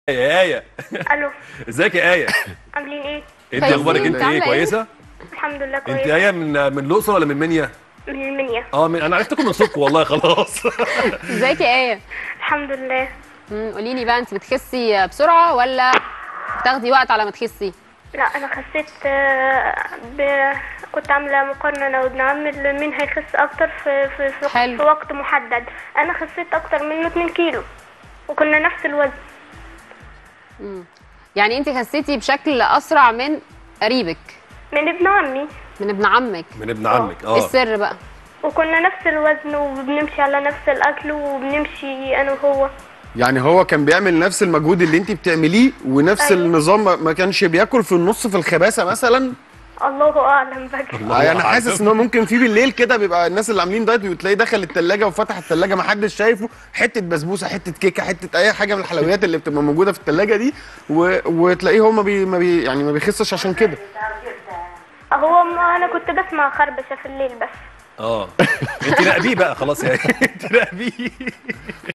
يا ايه الو ازيك يا ايه عاملين ايه انت كويسين، اخبارك انت انت عاملة ايه ايه؟ كويسه الحمد لله انت كويس ايه من من الاقصر ولا من منيا من المنيا اه من... انا عرفتكم من صوتكم والله خلاص ازيك يا ايه الحمد لله قولي لي بقى انت بتخسي بسرعه ولا بتاخدي وقت على ما تخسي لا انا خسيت آه، ب... كنت عامله مقارنه انا وابن عمي اللي مين هيخس اكتر في في في, حلو. في وقت محدد انا خسيت اكتر منه 2 كيلو وكنا نفس الوزن يعني انت خسيتي بشكل اسرع من قريبك من ابن عمي من ابن عمك من ابن عمك ايه اه السر بقى وكنا نفس الوزن وبنمشي على نفس الاكل وبنمشي انا وهو يعني هو كان بيعمل نفس المجهود اللي انت بتعمليه ونفس أيوة. النظام ما- ما كانش بياكل في النص في الخباثه مثلا الله اعلم بقى الله آه يعني أعلم. حاسس ان هو ممكن في بالليل كده بيبقى الناس اللي عاملين دايت وتلاقيه دخل التلاجة وفتح التلاجة ما حدش شايفه حته بسبوسه حته كيكه حته اي حاجه من الحلويات اللي بتبقى موجوده في التلاجة دي و... وتلاقيه هو ما بي... ما بي... يعني ما بيخسش عشان كده هو ما انا كنت بسمع خربشه في الليل بس اه انت راقبيه بقى خلاص يا ايه انت راقبيه